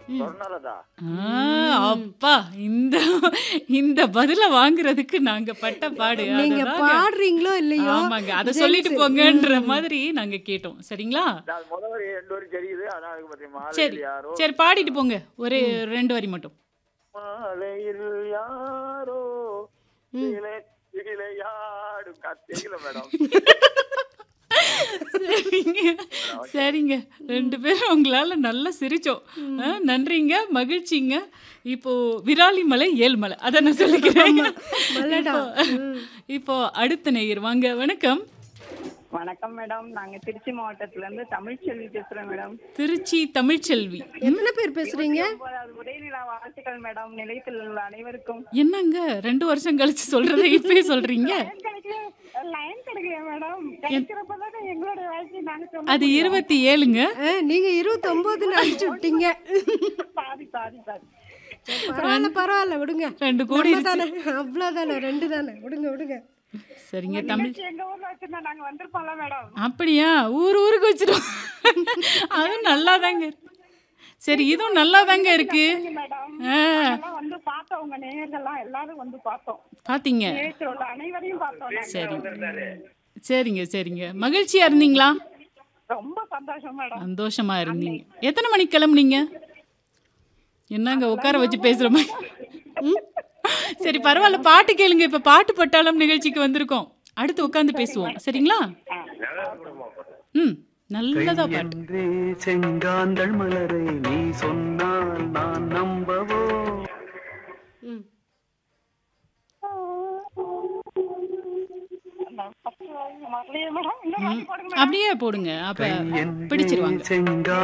சொர்ணலதா ஆ, அப்பா இந்த இந்த பதில வாங்குறதுக்கு நாங்க பட்ட பாடு நீங்க அதுதாங்க. பாடுறீங்களோ இல்லையோ ஆமாங்க அத ஜென்ஸ். சொல்லிட்டு போங்கன்ற மாதிரி நாங்க கேட்டோம் சரிங்களா நான் முதல் வரி ரெண்டு வரி தெரியுது அதான் அதுக்கு பத்தி சரி மாலையில் யாரோ சரி பாடிட்டு போங்க ஒரு ரெண்டு வரி மட்டும் மாலையில் யாரோ இலை- இலையாடும் கா- தெரியல மேடம் சரிங்க சரிங்க ரெண்டு பேரும் உங்களால நல்லா சிரிச்சோம் ஆ, நன்றிங்க மகிழ்ச்சிங்க இப்போ விராலிமலை ஏழ்மலை அதை நான் சொல்லிக்கிறேன் மலைடா. இப்போ- இப்போ அடுத்த நேயர் வாங்க வணக்கம் வணக்கம் மேடம் நாங்க திருச்சி மாவட்டத்துல இருந்து தமிழ்ச்செல்வி பேசுறோம் மேடம் திருச்சி தமிழ்ச்செல்வி எத்தனை பேர் பேசுறீங்க ஒன்பதாவது உதயநிலா வாழ்த்துக்கள் மேடம் நிலையத்தில் உள்ள அனைவருக்கும் என்னங்க ரெண்டு வருஷம் கழிச்சு சொல்றதை இப்பயே சொல்றீங்க லைன் கிடைக்கல லைன் கிடைக்கல மேடம் கிடைக்கிறப்பதான் எங்களுடைய வாழ்க்கை நாங்க சொல்ல அது இருபத்தி ஏழுங்க ஆ, நீங்க இருபத்தொன்பதுன்னு அடிச்சு விட்டீங்க சாரி சாரி சாரி பரவாயில்ல பரவாயில்ல விடுங்க ரெண்டு கோடி நம்ம தானே அவ்வளவுதானே ரெண்டு தானே விடுங்க விடுங்க சரிங்க தமிழ் எங்க ஊர்ல வச்சிருந்தா நாங்க வந்திருப்போம்ல மேடம் அப்படியா ஊர் ஊருக்கு வச்சிரும் அதுவும் நல்லா தாங்க சரி இதுவும் நல்லா தாங்க இருக்கு மேடம் ஆ, எல்லாம் வந்து பார்த்தோம் உங்க நேயர்கள்லாம் எல்லாரும் வந்து பார்த்தோம் பாத்தீங்க நிலையத்தில் உள்ள அனைவரையும் பார்த்தோம் நாங்க. சரி சரிங்க சரிங்க மகிழ்ச்சியா இருந்தீங்களா ரொம்ப சந்தோஷம் மேடம் சந்தோஷமா இருந்தீங்க எத்தனை மணிக்கு கிளம்புனீங்க என்னங்க உட்கார வச்சு பேசுற மாதிரி ம்? சரி பரவாயில்ல பாட்டு கேளுங்க இப்ப பாட்டு பட்டாளம் நிகழ்ச்சிக்கு வந்திருக்கோம் அடுத்து உட்காந்து பேசுவோம் சரிங்களா ம் நல்லதா பாட்டு என்றே செங்காந்தள் மலரை நீ சொன்னால் நான் நம்பவோ ம். வரலையே மேடம் இந்த மாதிரி போடுங்க அப்படியே போடுங்க அப்ப என்றே பிடிச்சிருவாங்க செங்கா